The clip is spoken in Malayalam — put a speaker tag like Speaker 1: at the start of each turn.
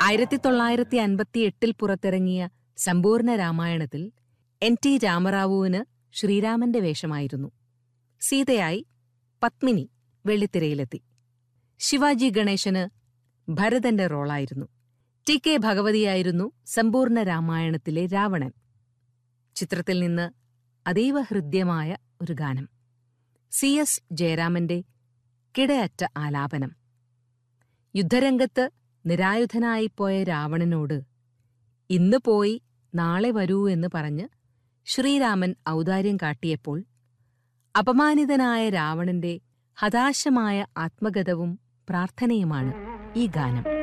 Speaker 1: ആയിരത്തി തൊള്ളായിരത്തി അൻപത്തി എട്ടിൽ പുറത്തിറങ്ങിയ സമ്പൂർണ്ണ രാമായണത്തിൽ എൻ ടി രാമറാവുവിന് ശ്രീരാമന്റെ വേഷമായിരുന്നു സീതയായി പത്മിനി വെള്ളിത്തിരയിലെത്തി ശിവാജി ഗണേശന് ഭരതന്റെ റോളായിരുന്നു ടി കെ ഭഗവതിയായിരുന്നു സമ്പൂർണ്ണ രാമായണത്തിലെ രാവണൻ ചിത്രത്തിൽ നിന്ന് അതീവ ഹൃദ്യമായ ഒരു ഗാനം സി എസ് ജയരാമന്റെ കിടയറ്റ ആലാപനം യുദ്ധരംഗത്ത് നിരായുധനായിപ്പോയ രാവണനോട് ഇന്ന് പോയി നാളെ വരൂ എന്ന് പറഞ്ഞ് ശ്രീരാമൻ ഔദാര്യം കാട്ടിയപ്പോൾ അപമാനിതനായ രാവണന്റെ ഹതാശമായ ആത്മഗതവും പ്രാർത്ഥനയുമാണ് ഈ ഗാനം